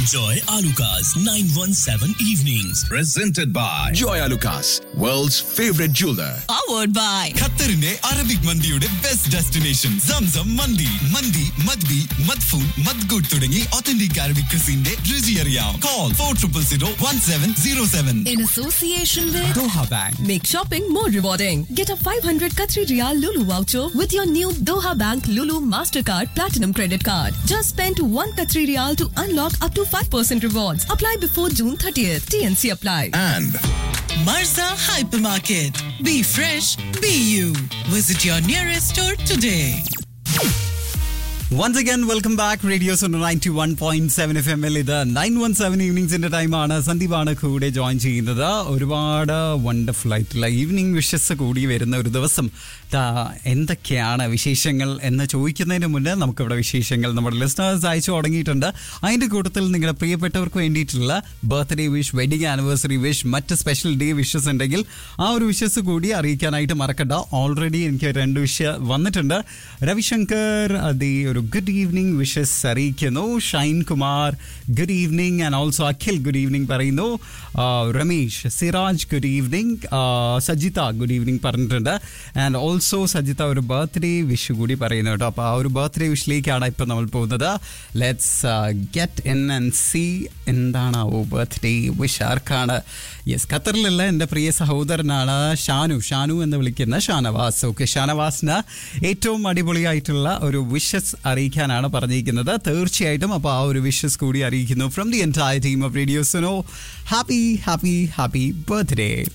Joy Alukas 917 Evenings. presented by Joy Lucas, world's favorite jeweler. powered by ഖത്തറിന്റെ Arabic മന്തിയുടെ best destination Zamzam മന്തി മന്തി മദ്ബി മദ്ഫൂൻ മദ്ഗുഡ് തുടങ്ങി ഒത്തന്റിക് അറബിക് ക്രിസിന്റെ രുചി അറിയാം call four triple zero one seven zero seven in association with Doha bank Make shopping more rewarding. Get a 500 Qatari Riyal Lulu voucher with your new Doha Bank Lulu Mastercard Platinum Credit Card. Just spend 1 Qatari Riyal to unlock up to 5% rewards. Apply before June 30th. TNC apply. And Marza Hypermarket. Be fresh, be you. Visit your nearest store today. Once again welcome back radio zone ninety one point seven F M L ഇത് nine one seven ഈവനിങ്സിന്റെ ടൈമാണ് സന്ദീപാണ് കൂടെ join ചെയ്യുന്നത് ഒരുപാട് wonderful ആയിട്ടുള്ള evening wishes കൂടി വരുന്ന ഒരു ദിവസം ദാ എന്തൊക്കെയാണ് വിശേഷങ്ങൾ എന്ന് ചോദിക്കുന്നതിന് മുന്നേ നമുക്കിവിടെ വിശേഷങ്ങൾ നമ്മുടെ ലിസ്റ്റേഴ്സ് അയച്ചു തുടങ്ങിയിട്ടുണ്ട് അതിൻ്റെ കൂട്ടത്തിൽ നിങ്ങളുടെ പ്രിയപ്പെട്ടവർക്ക് വേണ്ടിയിട്ടുള്ള birthday wish wedding anniversary wish മറ്റ് സ്പെഷ്യൽ ഡേ വിഷസ് ഉണ്ടെങ്കിൽ ആ ഒരു വിഷസ് കൂടി അറിയിക്കാനായിട്ട് മറക്കണ്ട ഓൾറെഡി എനിക്ക് രണ്ട് വിഷ വന്നിട്ടുണ്ട് രവിശങ്കർ അതേ ഒരു ഗുഡ് ഈവനിങ് വിഷസ് അറിയിക്കുന്നു Shine Kumar good evening and also Akhil good evening പറയുന്നു ആ, Ramesh Siraj good evening Sajitha good evening പറഞ്ഞിട്ടുണ്ട് ആൻഡ് ഓൾസോ സജിത ഒരു ബർത്ത്ഡേ വിഷ് കൂടി പറയുന്നു കേട്ടോ അപ്പോൾ ആ ഒരു ബർത്ത്ഡേ വിഷിലേക്കാണ് ഇപ്പം നമ്മൾ പോകുന്നത് let's get in and see എന്താണാവോ ബർത്ത്ഡേ വിഷ് ആർക്കാണ് യെസ് ഖത്തറിലുള്ള എൻ്റെ പ്രിയ സഹോദരനാണ് ഷാനു ഷാനു എന്ന് വിളിക്കുന്ന ഷാനവാസ് ഓക്കെ ഷാനവാസിന് ഏറ്റവും അടിപൊളിയായിട്ടുള്ള ഒരു വിഷസ് അറിയിക്കാനാണ് പറഞ്ഞിരിക്കുന്നത് തീർച്ചയായിട്ടും അപ്പോൾ ആ ഒരു വിഷസ് കൂടി അറിയിക്കുന്നു from the entire team of റേഡിയോസിനോ ഹാപ്പി ഹാപ്പി ഹാപ്പി ബർത്ത്ഡേ